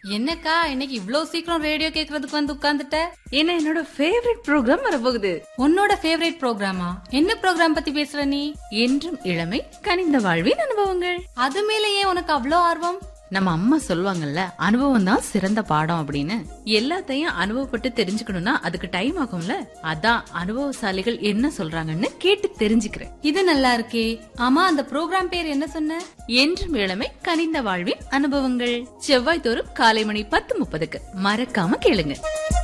என்னக்கா இன்னைக்கு இவ்ளோ சீக்கிரம் ரேடியோ கேக்குறதுக்கு வந்து உட்கார்ந்துட்ட ஏன்னா என்னோட ஃபேவரட் ப்ரோக்ராம் வரப்போகுது உன்னோட ஃபேவரட் ப்ரோக்ராமா என்ன ப்ரோக்ராம் பத்தி பேசுற நீ என்றும் இளமை கனிந்த வாழ்வின் அனுபவங்கள் அது மேல ஏன் உனக்கு அவ்ளோ ஆர்வம் நம்ம அம்மா சொல்லுவாங்கல்ல அனுபவம் தான் சிறந்த பாடம் அப்படின்னு எல்லாத்தையும் அனுபவப்பட்டு தெரிஞ்சுக்கணும்னா அதுக்கு டைம் ஆகும்ல அதான் அனுபவசாலிகள் என்ன சொல்றாங்கன்னு கேட்டு தெரிஞ்சுக்கிறேன் இது நல்லா இருக்கே ஆமா அந்த ப்ரோக்ராம் பேர் என்ன சொன்ன என்றும் இளமை கனிந்த வாழ்வின் அனுபவங்கள் செவ்வாய் தோறும் காலை மணி பத்து முப்பதுக்கு மறக்காம கேளுங்க